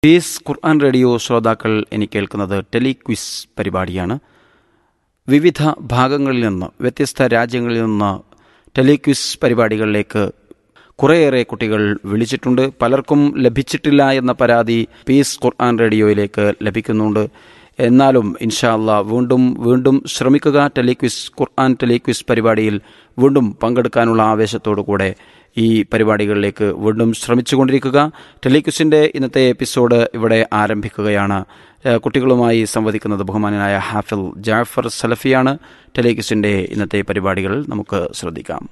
Piece ഖുർആൻ radio ശ്രോതാക്കൾ ഇനി കേൾക്കുന്നത് ടെലിക്വിസ് പരിപാടിയാണ് വിവിധ ഭാഗങ്ങളിൽ നിന്ന് വ്യത്യസ്ത രാജ്യങ്ങളിൽ നിന്ന് ടെലിക്വിസ് പരിപാടികളിലേക്ക് കുറേയേറെ കുട്ടികൾ വിളിച്ചിട്ടുണ്ട് പലർക്കും ലഭിച്ചിട്ടില്ല എന്ന പരാതി പീസ് ഖുർആൻ റേഡിയോയിലേക്ക് ലഭിക്കുന്നുണ്ട് എന്നാലും ഇൻഷാ അല്ലാ വീണ്ടും വീണ്ടും ശ്രമിക്കുക ടെലിക്വിസ് ഖുർആൻ ടെലിക്വിസ് പരിപാടിയിൽ വീണ്ടും പങ്കെടുക്കാനുള്ള ആവേശത്തോടു കൂടെ ഈ പരിപാടികളിലേക്ക് വീണ്ടും ശ്രമിച്ചുകൊണ്ടിരിക്കുക ടെലിക്വിസിൻ്റെ ഇന്നത്തെ എപ്പിസോഡ് ഇവിടെ ആരംഭിക്കുകയാണ് ഏഹ് കുട്ടികളുമായി സംവദിക്കുന്നത് ബഹുമാനനായ ഹാഫിൽ ജാഫർ സലഫിയാണ് ടെലിക്വിസിൻ്റെ ഇന്നത്തെ പരിപാടികൾ നമുക്ക് ശ്രദ്ധിക്കാം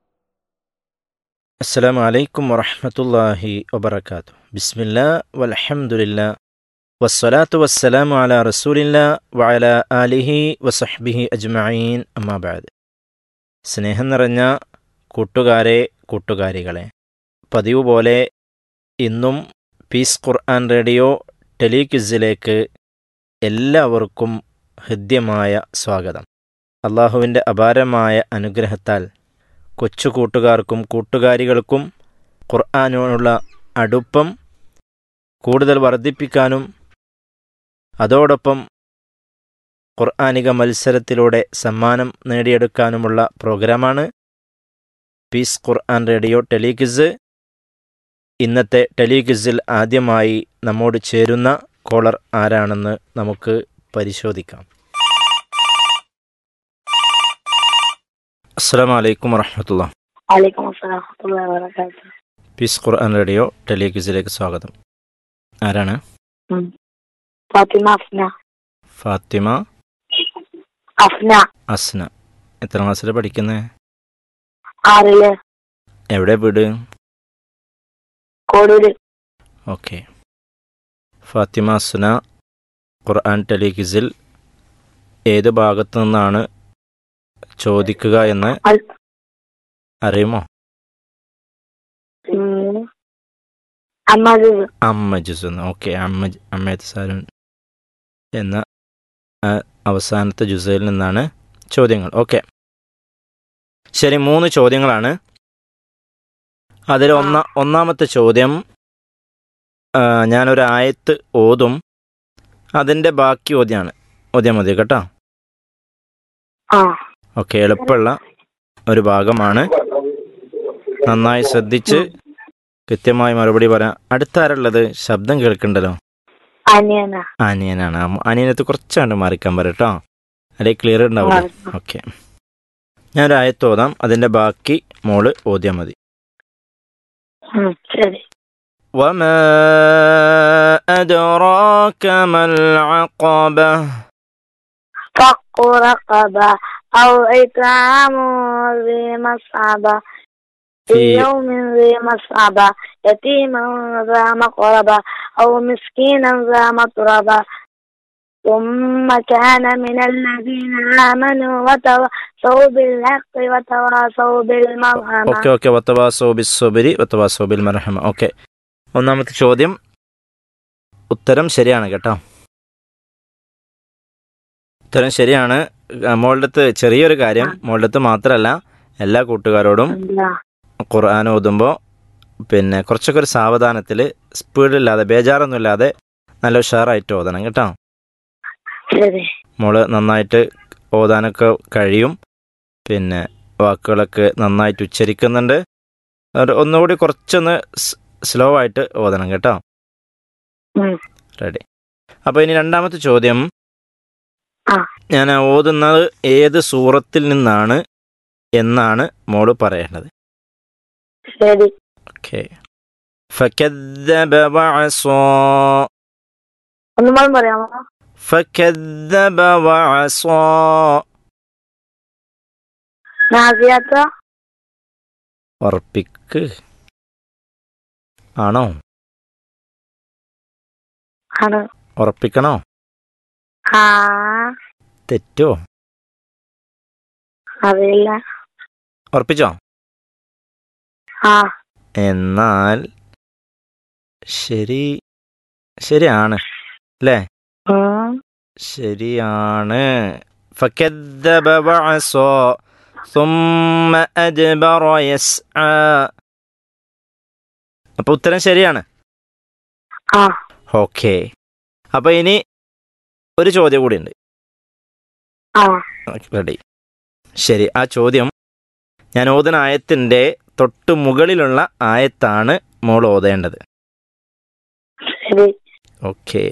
السلام عليكم ورحمة الله وبركاته بسم الله والحمد لله والصلاة والسلام على رسول الله وعلى آله وصحبه أجمعين أما بعد സ്നേഹം നിറഞ്ഞ കൂട്ടുകാരെ കൂട്ടുകാരികളെ പതിവ് പോലെ ഇന്നും പീസ് ഖുർആൻ റേഡിയോ ടെലിക്വിസിലേക്ക് എല്ലാവർക്കും ഹൃദ്യമായ സ്വാഗതം അള്ളാഹുവിൻ്റെ അപാരമായ അനുഗ്രഹത്താൽ കൊച്ചു കൂട്ടുകാർക്കും കൂട്ടുകാരികൾക്കും ഖുർആാനോടുള്ള അടുപ്പം കൂടുതൽ വർദ്ധിപ്പിക്കാനും അതോടൊപ്പം ഖുർആാനിക മത്സരത്തിലൂടെ സമ്മാനം നേടിയെടുക്കാനുമുള്ള പ്രോഗ്രാമാണ് പീസ് ഖുർആൻ റേഡിയോ ടെലിക്വിസ് ഇന്നത്തെ ടെലിക്വിസിൽ ആദ്യമായി നമ്മോട് ചേരുന്ന കോളർ ആരാണെന്ന് നമുക്ക് പരിശോധിക്കാം അസ്സാം വലൈക്കും വറഹമത്തുള്ള വലൈക്കും അസ്സലാം വറഹ്മത്തുള്ളാഹി വബറകാതുഹു പീസ് ഖുർആൻ റേഡിയോ ടെലിക്വിസിലേക്ക് സ്വാഗതം ആരാണ് ഫാത്തിമ അഫ്ന ഫാത്തിമ അഫ്ന അസ്ന എത്ര ക്ലാസ്സിൽ പഠിക്കുന്നത് ആറില് എവിടെ വീട് കോടൂര് ഓക്കെ ഫാത്തിമ അസ്ന ഖുർആൻ ടെലിക്വിസിൽ ഏത് ഭാഗത്തു നിന്നാണ് ചോദിക്കുക എന്ന് അൽ- അറിയുമോ ഉം. അമ്മദ് അമ്മ ജുസ് ഓക്കെ അമ്മ അമ്മയത്ത് സാരൻ എന്ന ആ, അവസാനത്തെ ജുസയിൽ നിന്നാണ് ചോദ്യങ്ങൾ ഓക്കെ ശരി മൂന്ന് ചോദ്യങ്ങളാണ് അതിൽ ഒന്ന ഒന്നാമത്തെ ചോദ്യം ആ, ഞാനൊരു ആയത്ത് ഓതും അതിൻ്റെ ബാക്കി ഓദ്യാണ് ഓദ്യം മതി കേട്ടോ ആ ഓക്കെ എളുപ്പമുള്ള ഒരു ഭാഗമാണ് നന്നായി ശ്രദ്ധിച്ച് കൃത്യമായി മറുപടി പറയാം അടുത്താരുള്ളത് ശബ്ദം കേൾക്കണ്ടല്ലോ അനിയന അനിയനാണ് ആ അനിയനത്ത് കുറച്ചാണ്ട് മാറിക്കാൻ പറ കേട്ടോ അല്ലെങ്കിൽ ക്ലിയർ ഉണ്ടാവില്ല മാറിക്കാം. ഓക്കെ ഞാനൊരു ആയത്ത് ഓതാം അതിൻ്റെ ബാക്കി മോള് ഓദ്യാൽ മതി ഉം, ശരി وما أدراك ما العقبة فق رقبة أو إطعام ذي مسعبة في في يوم ذي مسعبة يتيما ذا مقربة أو مسكينا ذا متربة ثم كان من الذين آمنوا وتواصوا بالحق وتواصوا بالمرحمة ഓക്കെ ഓക്കെ വത്തവാസോ ബിസ്സുബരി വത്തവാസോ ബിൽ മർഹമ ഓക്കെ ഒന്നാമത്തെ ചോദ്യം ഉത്തരം ശരിയാണ് കേട്ടോ ഉത്തരം ശരിയാണ് ആ, മോളുടെ അടുത്ത് ചെറിയൊരു കാര്യം മോളുടെ അടുത്ത് മാത്രമല്ല എല്ലാ കൂട്ടുകാരോടും എന്താ? ഖുർആൻ ഓതുമ്പോൾ പിന്നെ കുറച്ചൊക്കെ ഒരു സാവധാനത്തിൽ സ്പീഡില്ലാതെ ബേജാറൊന്നുമില്ലാതെ നല്ല ഉഷാറായിട്ട് ഓതണം കേട്ടോ ശരി മോള് നന്നായിട്ട് ഓതാനൊക്കെ കഴിയും പിന്നെ വാക്കുകളൊക്കെ നന്നായിട്ട് ഉച്ചരിക്കുന്നുണ്ട് അതുകൊണ്ട് ഒന്നുകൂടി കുറച്ചൊന്ന് സ്ലോ ആയിട്ട് ഓതണം കേട്ടോ ഉം. റെഡി അപ്പോൾ ഇനി രണ്ടാമത്തെ ചോദ്യം ആ. ഞാൻ ഓതുന്നത് ഏത് സൂറത്തിൽ നിന്നാണ് എന്നാണ് മോള് പറയേണ്ടത് ശരി ഓക്കെ فكذب وعصى ഒന്നുകൂടെ പറയാമോ فكذب وعصى നാസിയാത്ത ഉറപ്പിക്ക് ആണോ ആണ് ഉറപ്പിക്കണോ ആ തെറ്റോ അറിയില്ല ഉറപ്പിച്ചോ ആ എന്നാൽ ശരി ശരിയാണ് അല്ലേ ഉം. ശരിയാണ് فكذب وعصى ثم أدبر يسعى അപ്പൊ ഉത്തരം ശരിയാണ് ആ ഓക്കെ അപ്പോൾ ഇനി ഒരു ചോദ്യം കൂടി ഉണ്ട് ആ റെഡി ശരി ആ ചോദ്യം ഞാൻ ഓതുന്ന ആയത്തിൻ്റെ തൊട്ട് മുകളിലുള്ള ആയത്താണ് മോൾ ഓതേണ്ടത് ശരി ഓക്കെ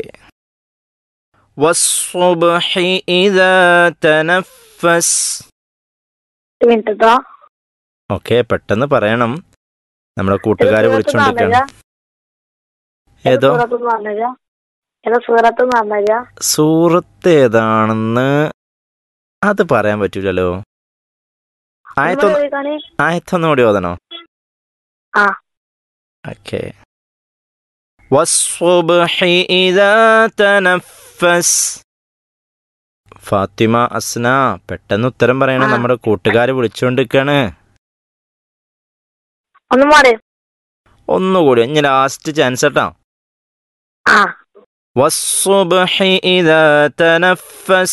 والصبح إذا تنفس ഒരു മിനിറ്റ് ട്ടോ. ഓക്കെ പെട്ടെന്ന് പറയണം നമ്മളെ കൂട്ടുകാരെ ഏത് വിളിച്ചോണ്ടിരിക്കുകയാണ് സൂറത്തെന്ന് ഏതോ സൂറത്തെന്ന് പറഞ്ഞുതരാ? ഏതാ സൂറത്തെന്ന് പറഞ്ഞുതരാ? സൂറത്ത് ഏതാണെന്ന് അത് പറയാൻ പറ്റൂലല്ലോ ഒന്നുകൂടെ ആയത്തൊന്ന് ചോദിക്കാണേ. ആയത്തൊന്നും കൂടി ഓതണോ ആ. ഓക്കെ والصبح إذا تنفس ഫാത്തിമ അസ്ന പെട്ടെന്ന് ഉത്തരം പറയണം ആ. നമ്മുടെ കൂട്ടുകാരെ വിളിച്ചുകൊണ്ടിരിക്കാണ് ഒന്നും പാട് ഒന്നുകൂടി ഇനി ലാസ്റ്റ് ചാൻസ് കേട്ടോ ആ والصبح إذا تنفس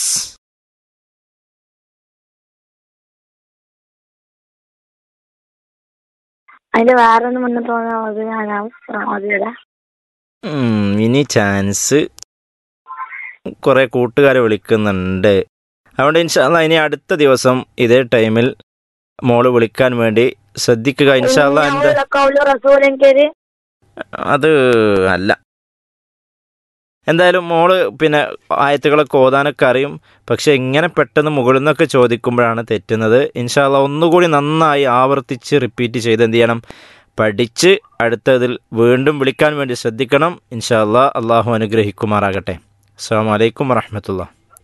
അതിന്റെ വേറെ ഒന്നും മുന്നേ തോന്നാ ഞാൻ മതിയല്ല ഉം, ഇനി ചാൻസ് കുറെ കൂട്ടുകാരെ വിളിക്കുന്നുണ്ട് അതുകൊണ്ട് ഇൻഷാല്ല ഇനി അടുത്ത ദിവസം ഇതേ ടൈമിൽ മോള് വിളിക്കാൻ വേണ്ടി ശ്രദ്ധിക്കുക ഇൻഷാല്ല എന്താ റസൂലെനിക്കൊരു അത് അല്ല എന്തായാലും മോള് പിന്നെ ആയത്തുകളൊക്കെ ഓതാനൊക്കെ അറിയും പക്ഷെ ഇങ്ങനെ പെട്ടെന്ന് മുകളിൽ നിന്നൊക്കെ ചോദിക്കുമ്പോഴാണ് തെറ്റുന്നത് ഇൻഷാല്ല ഒന്നുകൂടി നന്നായി ആവർത്തിച്ച് റിപ്പീറ്റ് ചെയ്ത് എന്ത് ചെയ്യണം പഠിച്ച് അടുത്തതിൽ വീണ്ടും വിളിക്കാൻ വേണ്ടി ശ്രദ്ധിക്കണം ഇൻഷാല്ല അള്ളാഹു അനുഗ്രഹിക്കുമാറാകട്ടെ അസ്സാം വലൈക്കും വറഹമത്തുള്ള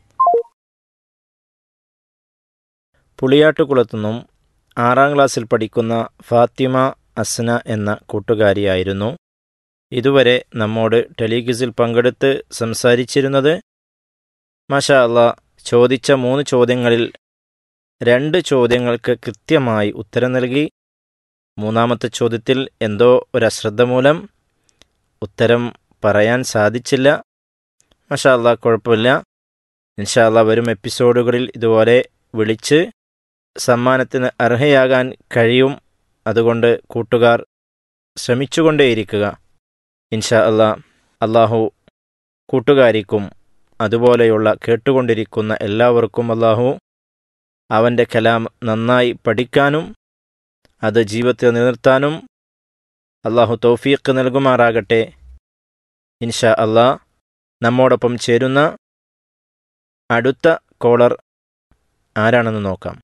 പുളിയാട്ടുകുളത്തുനിന്നും ആറാം ക്ലാസ്സിൽ പഠിക്കുന്ന ഫാത്തിമ അസ്ന എന്ന കൂട്ടുകാരിയായിരുന്നു ഇതുവരെ നമ്മോട് ടെലിഗിസിൽ പങ്കെടുത്ത് സംസാരിച്ചിരുന്നത് മാഷാ അല്ലാ ചോദിച്ച മൂന്ന് ചോദ്യങ്ങളിൽ രണ്ട് ചോദ്യങ്ങൾക്ക് കൃത്യമായി ഉത്തരം നൽകി മൂന്നാമത്തെ ചോദ്യത്തിൽ എന്തോ ഒരു അശ്രദ്ധ മൂലം ഉത്തരം പറയാൻ സാധിച്ചില്ല മാഷാ അല്ലാ കുഴപ്പമില്ല ഇൻഷാ അല്ലാ വരും എപ്പിസോഡുകളിൽ ഇതുപോലെ വിളിച്ച് സമ്മാനത്തിന് അർഹയാകാൻ കഴിയും അതുകൊണ്ട് കൂട്ടുകാർ ശ്രമിച്ചുകൊണ്ടേയിരിക്കുക ഇൻഷാ അല്ലാ അള്ളാഹു കൂട്ടുകാരിക്കും അതുപോലെയുള്ള കേട്ടുകൊണ്ടിരിക്കുന്ന എല്ലാവർക്കും അള്ളാഹു അവൻ്റെ കലാം നന്നായി പഠിക്കാനും അത് ജീവിതത്തിൽ നിലനിർത്താനും അള്ളാഹു തൗഫീഖ് നൽകുമാറാകട്ടെ ഇൻഷാ അല്ലാ നമ്മോടൊപ്പം ചേരുന്ന അടുത്ത കോളർ ആരാണെന്ന് നോക്കാം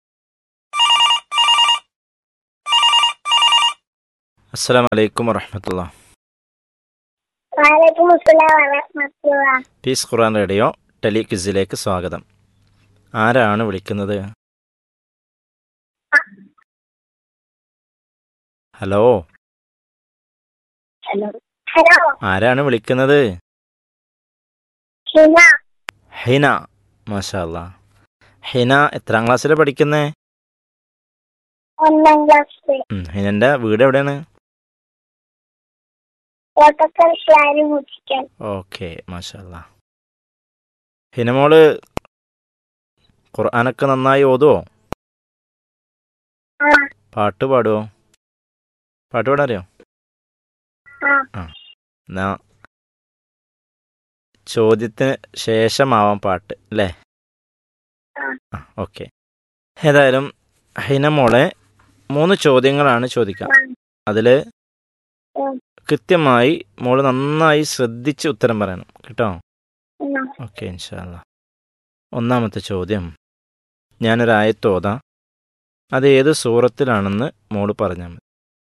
അസ്സലാം വലൈക്കും വറഹമത്തുള്ള വാലേക്കും അസ്സലാം വറഹ്മത്തുള്ളാ. പീസ് ഖുറാൻ റേഡിയോ ടെലിക്വിസിലേക്ക് സ്വാഗതം ആരാണ് വിളിക്കുന്നത് ഹലോ ഹലോ ഹലോ ആരാണ് വിളിക്കുന്നത് ഹിന ഹിന മാഷാ അല്ലാ ഹിന എത്രാം ക്ലാസ്സിലാണ് പഠിക്കുന്നത് ഒന്നാം ക്ലാസ് ഹിനൻ്റെ വീട് എവിടെയാണ് കോട്ടക്കൽ ക്ലാരി മുച്ചിക്കൽ ഓക്കെ മാഷാ അല്ലാ ഹിനമോള് ഖുർആനൊക്കെ നന്നായി ഓതുവോ ആ പാട്ട് പാടുവോ പാട്ട് പാടാൻ അറിയോ ആ എന്നാ ചോദ്യത്തിന് ശേഷമാവാം പാട്ട് അല്ലേ ആ. ഓക്കെ ഏതായാലും ഹിനമോളെ മൂന്ന് ചോദ്യങ്ങളാണ് ചോദിക്കാം ആ. അതിൽ ഉം. കൃത്യമായി മോള് നന്നായി ശ്രദ്ധിച്ച് ഉത്തരം പറയണം കേട്ടോ ഉം. ഓക്കെ ഇൻഷാല്ല ഒന്നാമത്തെ ചോദ്യം ഞാനൊരായത്തോതാം അത് ഏത് സൂറത്തിലാണെന്ന് മോള് പറഞ്ഞാൽ മതി